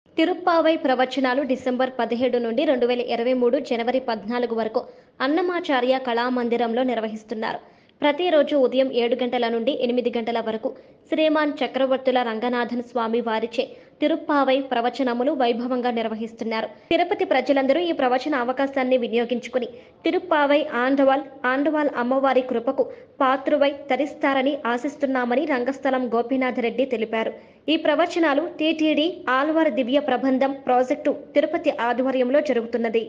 తిరుప్పావై ప్రవచనాలు డిసెంబర్ పదిహేడు నుండి రెండు వేల ఇరవై మూడు జనవరి పద్నాలుగు వరకు అన్నమాచార్య కళామందిరంలో నిర్వహిస్తున్నారు ప్రతిరోజు ఉదయం ఏడు గంటల నుండి ఎనిమిది గంటల వరకు శ్రీమాన్ చక్రవర్తుల రంగనాథన్ స్వామి వారిచే తిరుప్పావై ప్రవచనములు వైభవంగా నిర్వహిస్తున్నారు తిరుపతి ప్రజలందరూ ఈ ప్రవచన అవకాశాన్ని వినియోగించుకుని తిరుప్పావై ఆండవాల్ ఆండవాల్ అమ్మవారి కృపకు పాత్రువై తరిస్తారని ఆశిస్తున్నామని రంగస్థలం గోపీనాథ్ రెడ్డి తెలిపారు ఈ ప్రవచనాలు టీటీడీ ఆల్వార్ దివ్య ప్రబంధం ప్రాజెక్టు తిరుపతి ఆధ్వర్యంలో జరుగుతున్నది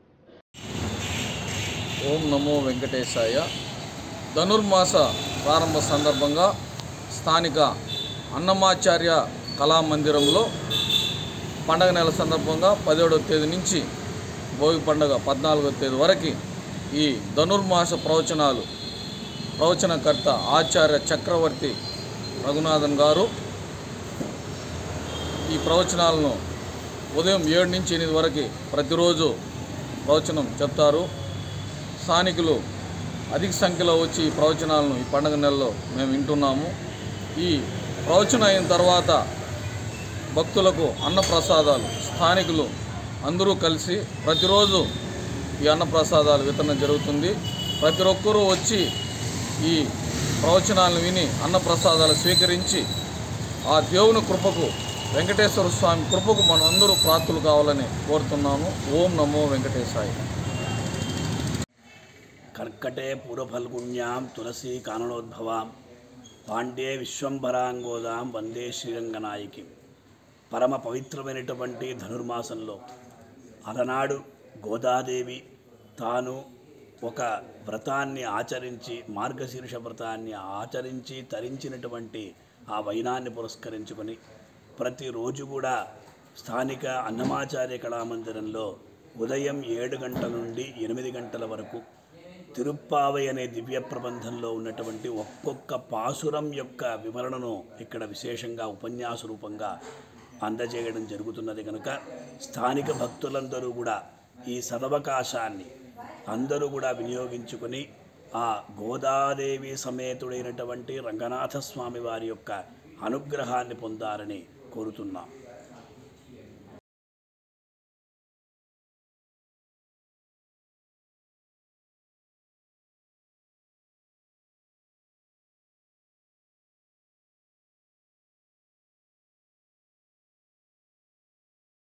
ఓం నమో వెంకటేశాయ ధనుర్మాస ప్రారంభ సందర్భంగా స్థానిక అన్నమాచార్య కళామందిరంలో పండగ నెల సందర్భంగా పదిహేడవ తేదీ నుంచి భోగి పండగ పద్నాలుగో తేదీ వరకు ఈ ధనుర్మాస ప్రవచనాలు ప్రవచనకర్త ఆచార్య చక్రవర్తి రఘునాథన్ గారు ఈ ప్రవచనాలను ఉదయం ఏడు నుంచి ఎనిమిది వరకు ప్రతిరోజు ప్రవచనం చెప్తారు స్థానికులు అధిక సంఖ్యలో వచ్చి ఈ ప్రవచనాలను ఈ పండుగ నెలలో మేము వింటున్నాము ఈ ప్రవచనం అయిన తర్వాత భక్తులకు అన్నప్రసాదాలు స్థానికులు అందరూ కలిసి ప్రతిరోజు ఈ అన్నప్రసాదాలు వితరణ జరుగుతుంది ప్రతి ఒక్కరూ వచ్చి ఈ ప్రవచనాలను విని అన్నప్రసాదాలు స్వీకరించి ఆ దేవుని కృపకు వెంకటేశ్వర స్వామి కృపకు మనం అందరూ ప్రార్థులు కావాలని కోరుతున్నాము ఓం నమో వెంకటేశాయ కర్కటే పూర్వఫల్గుణ్యాం తులసీ కాననోద్భవాం పాండే విశ్వంభరాంగోదాం వందే శ్రీరంగనాయకి పరమ పవిత్రమైనటువంటి ధనుర్మాసంలో అలనాడు గోదాదేవి తాను ఒక వ్రతాన్ని ఆచరించి మార్గశీర్ష వ్రతాన్ని ఆచరించి తరించినటువంటి ఆ వైనాన్ని పురస్కరించుకొని ప్రతిరోజు కూడా స్థానిక అన్నమాచార్య కళామందిరంలో ఉదయం ఏడు గంటల నుండి ఎనిమిది గంటల వరకు తిరుప్పావై అనే దివ్య ప్రబంధంలో ఉన్నటువంటి ఒక్కొక్క పాసురం యొక్క వివరణను ఇక్కడ విశేషంగా ఉపన్యాస రూపంగా అందజేయడం జరుగుతున్నది కనుక స్థానిక భక్తులందరూ కూడా ఈ సదవకాశాన్ని అందరూ కూడా వినియోగించుకొని ఆ గోదాదేవి సమేతుడైనటువంటి రంగనాథ స్వామి వారి యొక్క అనుగ్రహాన్ని పొందాలని కోరుతున్నాం